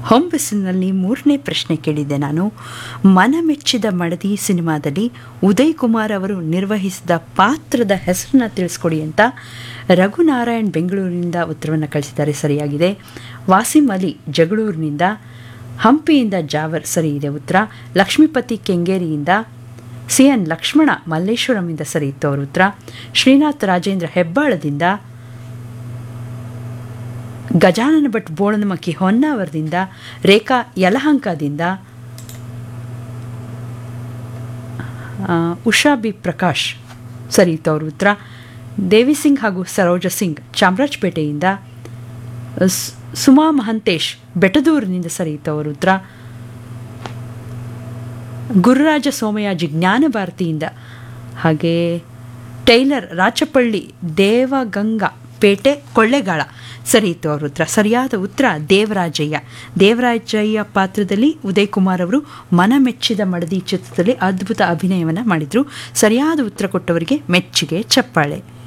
ಹೊಂಬಸಿನಲ್ಲಿ ಮೂರನೇ ಪ್ರಶ್ನೆ ಕೇಳಿದ್ದೆ ನಾನು ಮನಮೆಚ್ಚಿದ ಮಡದಿ ಸಿನಿಮಾದಲ್ಲಿ ಉದಯ್ ಕುಮಾರ್ ಅವರು ನಿರ್ವಹಿಸಿದ ಪಾತ್ರದ ಹೆಸರನ್ನ ತಿಳಿಸ್ಕೊಡಿ ಅಂತ ರಘುನಾರಾಯಣ್ ಬೆಂಗಳೂರಿನಿಂದ ಉತ್ತರವನ್ನು ಕಳಿಸಿದ್ದಾರೆ ಸರಿಯಾಗಿದೆ ವಾಸಿಂ ಅಲಿ ಜಗಳೂರಿನಿಂದ ಹಂಪಿಯಿಂದ ಜಾವರ್ ಸರಿ ಇದೆ ಉತ್ತರ ಲಕ್ಷ್ಮೀಪತಿ ಕೆಂಗೇರಿಯಿಂದ ಸಿ ಎನ್ ಲಕ್ಷ್ಮಣ ಮಲ್ಲೇಶ್ವರಂಯಿಂದ ಸರಿ ಇತ್ತು ಅವ್ರ ಉತ್ತರ ಶ್ರೀನಾಥ್ ರಾಜೇಂದ್ರ ಹೆಬ್ಬಾಳದಿಂದ ಗಜಾನನ ಭಟ್ ಬೋಳನಮಕ್ಕಿ ಹೊನ್ನಾವರದಿಂದ ರೇಖಾ ಯಲಹಂಕದಿಂದ ಆ, ಉಷಾ ಬಿ ಪ್ರಕಾಶ್ ಸರಿ ಇತ್ತು ಅವ್ರ ಉತ್ತರ ದೇವಿ ಸಿಂಗ್ ಹಾಗೂ ಸರೋಜ ಸಿಂಗ್ ಚಾಮರಾಜಪೇಟೆಯಿಂದ ಸ್- ಸುಮಾ ಮಹಂತೇಶ್ ಬೆಟದೂರಿನಿಂದ ಸರಿ ಇತ್ತು ಅವ್ರ ಉತ್ತರ ಗುರುರಾಜ ಸೋಮಯಾಜಿ ಜ್ಞಾನ ಭಾರತಿಯಿಂದ ಹಾಗೆ ಟೈಲರ್ ರಾಚಪಳ್ಳಿ ದೇವಗಂಗಾ ಪೇಟೆ ಕೊಳ್ಳೆಗಾಳ ಸರಿ ಇತ್ತು ಅವ್ರ ಉತ್ತರ ಸರಿಯಾದ ಉತ್ತರ ದೇವರಾಜಯ್ಯ ದೇವರಾಜಯ್ಯ ಪಾತ್ರದಲ್ಲಿ ಉದಯ್ ಕುಮಾರ್ ಅವರು ಮನಮೆಚ್ಚಿದ ಮಡದಿ ಚಿತ್ರದಲ್ಲಿ ಅದ್ಭುತ ಅಭಿನಯವನ್ನು ಮಾಡಿದರು ಸರಿಯಾದ ಉತ್ತರ ಕೊಟ್ಟವರಿಗೆ ಮೆಚ್ಚುಗೆ ಚಪ್ಪಾಳೆ